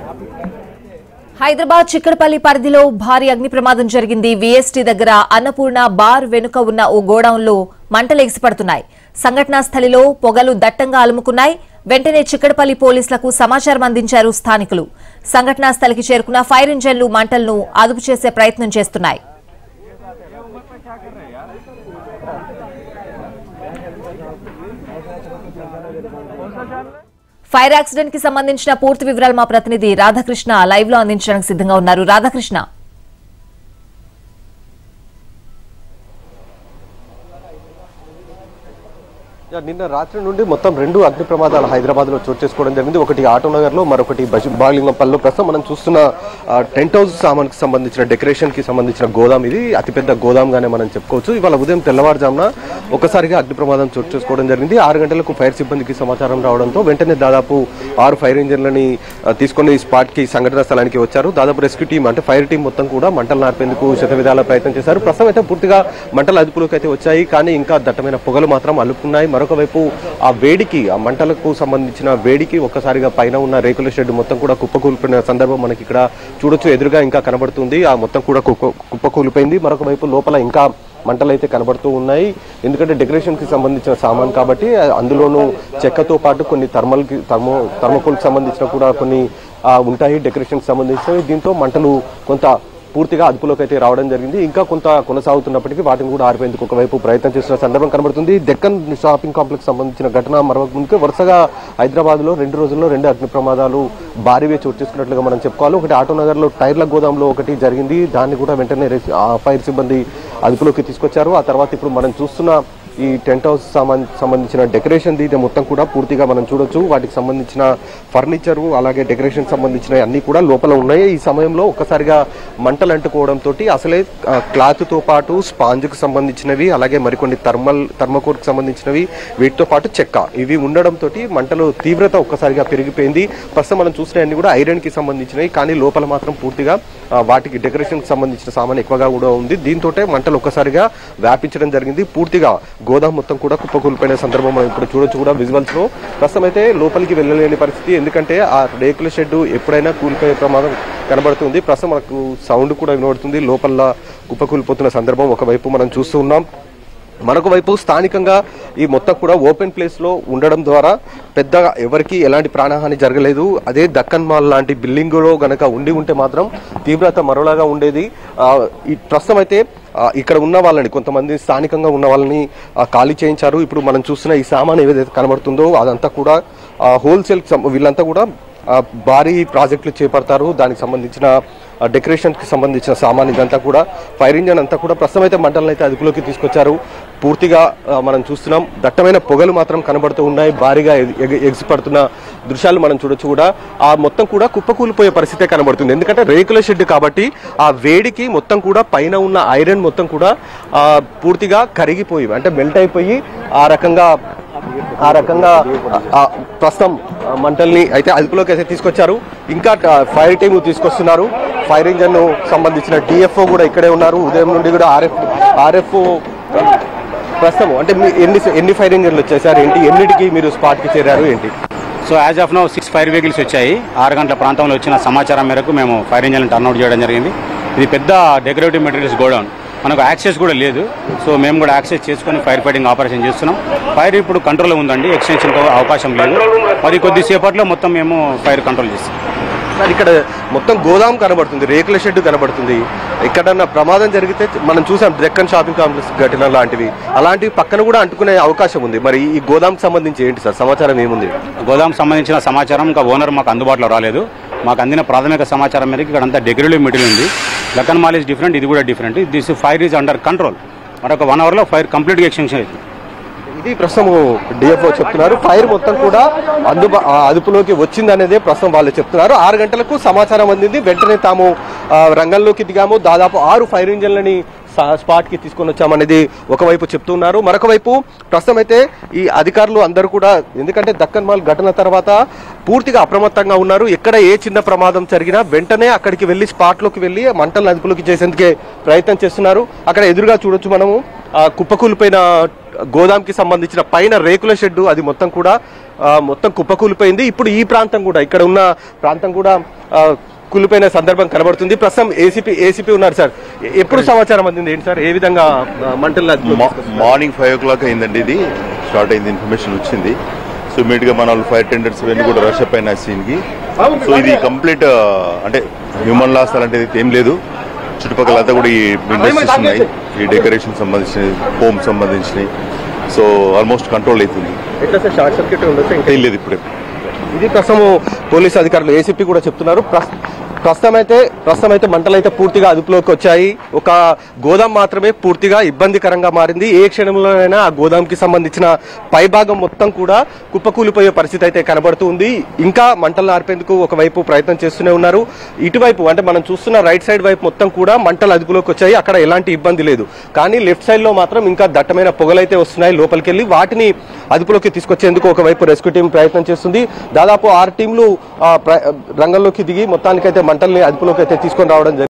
హైదరాబాద్ చిక్కడపల్లి పరిధిలో భారీ అగ్ని ప్రమాదం జరిగింది వీఎస్టీ దగ్గర అన్నపూర్ణ బార్ వెనుక ఉన్న ఓ గోడౌన్లో మంటలు ఎగిసిపడుతున్నాయి సంఘటనా స్థలిలో పొగలు దట్టంగా అలుముకున్నాయి వెంటనే చిక్కడపల్లి పోలీసులకు సమాచారం అందించారు స్థానికులు సంఘటనా స్థలికి చేరుకున్న ఫైర్ ఇంజన్లు మంటలను అదుపు చేసే ప్రయత్నం చేస్తున్నాయి ఫైర్ యాక్సిడెంట్ కి సంబంధించిన పూర్తి వివరాలు మా ప్రతినిధి రాధాకృష్ణ లైవ్ లో అందించడానికి సిద్ధంగా ఉన్నారు రాధాకృష్ణ యా, నిన్న రాత్రి నుండి మొత్తం రెండు అగ్ని ప్రమాదాలు హైదరాబాద్ లో చోటు చేసుకోవడం జరిగింది ఒకటి ఆటోనగర్ లో మరొకటి బజ- బాలింగంపల్లిలో ప్రస్తుతం మనం చూస్తున్న ఆ, టెంట్ హౌస్ సామాన్కి సంబంధించిన డెకరేషన్ కి సంబంధించిన గోదాం ఇది అతిపెద్ద గోదాం గానే మనం చెప్పుకోవచ్చు ఇవాళ ఉదయం తెల్లవారుజామున ఒకసారిగా అగ్ని ప్రమాదం చోటు చేసుకోవడం జరిగింది ఆరు గంటలకు ఫైర్ సిబ్బందికి సమాచారం రావడంతో వెంటనే దాదాపు ఆరు ఫైర్ ఇంజన్లని ఆ, తీసుకొని స్పాట్ కి సంఘటన స్థలానికి వచ్చారు దాదాపు రెస్క్యూ టీం అంటే ఫైర్ టీం మొత్తం కూడా మంటలు నార్పేందుకు శత విధాల ప్రయత్నం చేశారు ప్రస్తుతం అయితే పూర్తిగా మంటలు అదుపులోకి అయితే వచ్చాయి కానీ ఇంకా దట్టమైన పొగలు మాత్రం అలుపుకున్నాయి మరొక వైపు ఆ వేడికి ఆ మంటలకు సంబంధించిన వేడికి ఒక్కసారిగా పైన ఉన్న రేకుల షెడ్ మొత్తం కూడా కుప్పకూలిపోయిన సందర్భం మనకి ఇక్కడ చూడొచ్చు ఎదురుగా ఇంకా కనబడుతుంది ఆ మొత్తం కూడా కుప్ప కుప్పకూలిపోయింది మరొక వైపు లోపల ఇంకా మంటలు అయితే కనబడుతూ ఉన్నాయి ఎందుకంటే డెకరేషన్ కి సంబంధించిన సామాన్ కాబట్టి ఆ- అందులోనూ చెక్కతో పాటు కొన్ని థర్మల్ కి థర్మో థర్మోకోల్ కి సంబంధించిన కూడా కొన్ని ఆ, ఉంటాయి డెకరేషన్ కి సంబంధించినవి దీంతో మంటలు కొంత పూర్తిగా అదుపులోకి అయితే రావడం జరిగింది ఇంకా కొంత కొనసాగుతున్నప్పటికీ వాటిని కూడా ఆరిపోయేందుకు ఒకవైపు ప్రయత్నం చేస్తున్న సందర్భం కనబడుతుంది డెక్కన్ షాపింగ్ కాంప్లెక్స్ సంబంధించిన ఘటన మరొక ముందుకు వరుసగా హైదరాబాద్ లో రెండు రోజుల్లో రెండు అగ్ని ప్రమాదాలు భారీగా చోటు చేసుకున్నట్లుగా మనం చెప్పుకోవాలి ఒకటి ఆటోనగర్ లో టైర్ల గోదాంలో ఒకటి జరిగింది దాన్ని కూడా వెంటనే రెస్- ఆ ఫైర్ సిబ్బంది అదుపులోకి తీసుకొచ్చారు ఆ తర్వాత ఇప్పుడు మనం చూస్తున్న ఈ టెంట్ హౌస్ సామాన్ సంబంధించిన డెకరేషన్ ఇది మొత్తం కూడా పూర్తిగా మనం చూడొచ్చు వాటికి సంబంధించిన ఫర్నిచర్ అలాగే డెకరేషన్ సంబంధించిన అన్ని కూడా లోపల ఉన్నాయి ఈ సమయంలో ఒక్కసారిగా మంటలు అంటుకోవడంతో అసలే క్లాత్ తో పాటు స్పాంజ్ కు సంబంధించినవి అలాగే మరికొన్ని థర్మల్ థర్మకోర్ కి సంబంధించినవి వీటితో పాటు చెక్క ఇవి ఉండడంతో మంటలు తీవ్రత ఒక్కసారిగా పెరిగిపోయింది ప్రస్తుతం మనం చూసిన అన్ని కూడా ఐరన్ కి సంబంధించినవి కానీ లోపల మాత్రం పూర్తిగా ఆ, వాటికి డెకరేషన్ కి సంబంధించిన సామాన్ ఎక్కువగా కూడా ఉంది దీంతో మంటలు ఒక్కసారిగా వ్యాపించడం జరిగింది పూర్తిగా గోదాం మొత్తం కూడా కుప్పకూలిపోయిన సందర్భం మనం ఇప్పుడు చూడొచ్చు కూడా విజువల్స్ లో ప్రస్తుతం అయితే లోపలికి వెళ్ళలేని పరిస్థితి ఎందుకంటే ఆ రేకుల షెడ్ ఎప్పుడైనా కూలిపోయే ప్రమాదం కనబడుతుంది ప్రస్తుతం మనకు సౌండ్ కూడా వినబడుతుంది లోపల కుప్పకూలిపోతున్న సందర్భం ఒకవైపు మనం చూస్తూ ఉన్నాం మరొక వైపు స్థానికంగా ఈ మొత్తం కూడా ఓపెన్ ప్లేస్ లో ఉండడం ద్వారా పెద్దగా ఎవరికి ఎలాంటి ప్రాణహాని జరగలేదు అదే దక్కన్ మాల్ లాంటి బిల్డింగ్ లో గనక ఉండి ఉంటే మాత్రం తీవ్రత మరోలాగా ఉండేది ఆ, ఈ ప్రస్తుతం అయితే ఆ, ఇక్కడ ఉన్న వాళ్ళని కొంతమంది స్థానికంగా ఉన్న వాళ్ళని ఆ, ఖాళీ చేయించారు ఇప్పుడు మనం చూస్తున్న ఈ సామాన్ ఏదైతే కనబడుతుందో అదంతా కూడా హోల్సేల్ వీళ్ళంతా కూడా ఆ, భారీ ప్రాజెక్టులు చేపడతారు దానికి సంబంధించిన ఆ, డెకరేషన్ కి సంబంధించిన సామాన్ ఇదంతా కూడా ఫైర్ ఇంజన్ అంతా కూడా ప్రస్తుతం అయితే మంటలను అయితే అదుపులోకి తీసుకొచ్చారు పూర్తిగా ఆ, మనం చూస్తున్నాం దట్టమైన పొగలు మాత్రం కనబడుతూ ఉన్నాయి భారీగా ఎగ- ఎగ- ఎగిసిపడుతున్న దృశ్యాలు మనం చూడొచ్చు కూడా ఆ మొత్తం కూడా కుప్పకూలిపోయే పరిస్థితే కనబడుతుంది ఎందుకంటే రేకుల షెడ్ కాబట్టి ఆ వేడికి మొత్తం కూడా పైన ఉన్న ఐరన్ మొత్తం కూడా ఆ, పూర్తిగా కరిగిపోయి అంటే మెల్ట్ అయిపోయి ఆ రకంగా ఆ రకంగా ఆ, ప్రస్తుతం ఆ, మంటల్ని అయితే అదుపులోకి అయితే తీసుకొచ్చారు ఇంకా ట- ఫైర్ టీమ్ తీసుకొస్తున్నారు ఫైర్ ఇంజన్ సంబంధించిన డిఎఫ్ఓ కూడా ఇక్కడే ఉన్నారు ఉదయం నుండి కూడా ఆర్ఎఫ్ ఆర్ఎఫ్ ప్రస్తుతం అంటే మీ ఎన్ని ఎన్ని ఫైర్ ఇంజన్లు వచ్చేసారు ఏంటి ఎన్నిటికి మీరు స్పాట్ కి చేరారు ఏంటి so as of now six fire vehicles వచ్చాయి ఆరు గంటల ప్రాంతంలో వచ్చిన సమాచారం మేరకు మేము ఫైర్ ఇంజన్ టర్న్అవుట్ చేయడం జరిగింది ఇది పెద్ద డెకరేటివ్ మెటీరియల్స్ గోడౌన్ మనకు యాక్సెస్ కూడా లేదు సో మేము కూడా యాక్సెస్ చేసుకొని ఫైర్ ఫైటింగ్ ఆపరేషన్ చేస్తున్నాం ఫైర్ ఇప్పుడు కంట్రోల్లో ఉందండి ఎక్స్టెన్షన్ అవకాశం లేదు మరి కొద్దిసేపట్లో మొత్తం మేము ఫైర్ కంట్రోల్ చేస్తాం సార్ ఇక్కడ మొత్తం గోదాం కనబడుతుంది రేకుల షెడ్ కనబడుతుంది ఎక్కడన్నా ప్రమాదం జరిగితే మనం చూసాం డెక్కన్ షాపింగ్ కాంప్లెక్స్ ఘటన లాంటివి అలాంటివి పక్కన కూడా అంటుకునే అవకాశం ఉంది మరి ఈ గోదాంకి సంబంధించి ఏంటి సార్ సమాచారం ఏముంది గోదాం సంబంధించిన సమాచారం ఇంకా ఓనర్ మాకు అందుబాటులో రాలేదు మాకు అందిన ప్రాథమిక సమాచారం మేరకు ఇక్కడ అంతా డెకరేటివ్ మెటీరియల్ ఉంది లక్కన్ మాల్ ఈజ్ డిఫరెంట్ ఇది కూడా different this fire is under control మరొక వన్ అవర్లో ఫైర్ కంప్లీట్గా ఎక్స్టెన్షన్ అవుతుంది ఇది ప్రస్తుతం డిఎఫ్ఓ చెప్తున్నారు ఫైర్ మొత్తం కూడా అందుబా ఆ అదుపులోకి వచ్చింది అనేది ప్రస్తుతం వాళ్ళు చెప్తున్నారు ఆరు గంటలకు సమాచారం అందింది వెంటనే తాము ఆ, రంగంలోకి దిగాము దాదాపు ఆరు ఫైర్ ఇంజన్లని సా- స్పాట్ కి తీసుకొని వచ్చామనేది ఒకవైపు చెప్తున్నారు మరొక వైపు ప్రస్తుతం అయితే ఈ అధికారులు అందరూ కూడా ఎందుకంటే దక్కన్ మాల్ ఘటన తర్వాత పూర్తిగా అప్రమత్తంగా ఉన్నారు ఎక్కడ ఏ చిన్న ప్రమాదం జరిగినా వెంటనే అక్కడికి వెళ్ళి స్పాట్ లోకి వెళ్ళి మంటలను అదుపులోకి చేసేందుకే ప్రయత్నం చేస్తున్నారు అక్కడ ఎదురుగా చూడొచ్చు మనము ఆ, కుప్పకూలిపోయిన గోదాంకి సంబంధించిన పైన రేకుల షెడ్డు అది మొత్తం కూడా ఆ, మొత్తం కుప్పకూలిపోయింది ఇప్పుడు ఈ ప్రాంతం కూడా ఇక్కడ ఉన్న ప్రాంతం కూడా ఆ, కూలిపోయిన సందర్భం కనబడుతుంది ప్రస్తుతం ఏసీపీ ఏసీపీ ఉన్నారు సార్ ఎ- ఎప్పుడు సమాచారం అందింది ఏంటి సార్ ఏ విధంగా ఆ, మంటలు అదుపులోకి మా- తీసుకొచ్చారు? మార్నింగ్ ఫైవ్ ఓ క్లాక్ అయిందండి ఇది స్టార్ట్ అయింది ఇన్ఫర్మేషన్ వచ్చింది సో ఇమీడియట్ గా మన వాళ్ళు ఫైర్ టెండర్స్ ఇవన్నీ కూడా రష్ అప్ అయిన సీన్ కి సో ఇది కంప్లీట్ అంటే హ్యూమన్ లాస్ అలాంటిది ఏం లేదు చుట్టుపక్కల అంతా కూడా ఈ ఇండస్ట్రీస్ ఉన్నాయి ఈ డెకరేషన్ సంబంధించినవి హోమ్ సంబంధించినవి సో ఆల్మోస్ట్ కంట్రోల్ అవుతుంది ఎట్లా సార్ షార్ట్ సర్క్యూట్ ఉండొచ్చు ఇంకా తెలియదు ఇప్పుడే ఇది ప్రస్తుతం పోలీస్ అధికారులు ఏసీపీ కూడా చెప్తున్నారు ప్రస్- ప్రస్తుతం అయితే ప్రస్తుతం అయితే మంటలు అయితే పూర్తిగా అదుపులోకి వచ్చాయి ఒక గోదాం మాత్రమే పూర్తిగా ఇబ్బందికరంగా మారింది ఏ క్షణంలోనైనా ఆ గోదాంకి సంబంధించిన పైభాగం మొత్తం కూడా కుప్పకూలిపోయే పరిస్థితి అయితే కనబడుతూ ఉంది ఇంకా మంటలు ఆర్పేందుకు ఒకవైపు ప్రయత్నం చేస్తూనే ఉన్నారు ఇటువైపు అంటే మనం చూస్తున్న రైట్ సైడ్ వైపు మొత్తం కూడా మంటలు అదుపులోకి వచ్చాయి అక్కడ ఎలాంటి ఇబ్బంది లేదు కానీ లెఫ్ట్ సైడ్ లో మాత్రం ఇంకా దట్టమైన పొగలైతే వస్తున్నాయి లోపలికి వెళ్ళి వాటిని అదుపులోకి తీసుకొచ్చేందుకు ఒకవైపు రెస్క్యూ టీం ప్రయత్నం చేస్తుంది దాదాపు ఆరు టీంలు ఆ, ప్ర- రంగంలోకి దిగి మొత్తానికైతే మంటల్ని అదుపులోకి అయితే తీసుకొని రావడం జరిగింది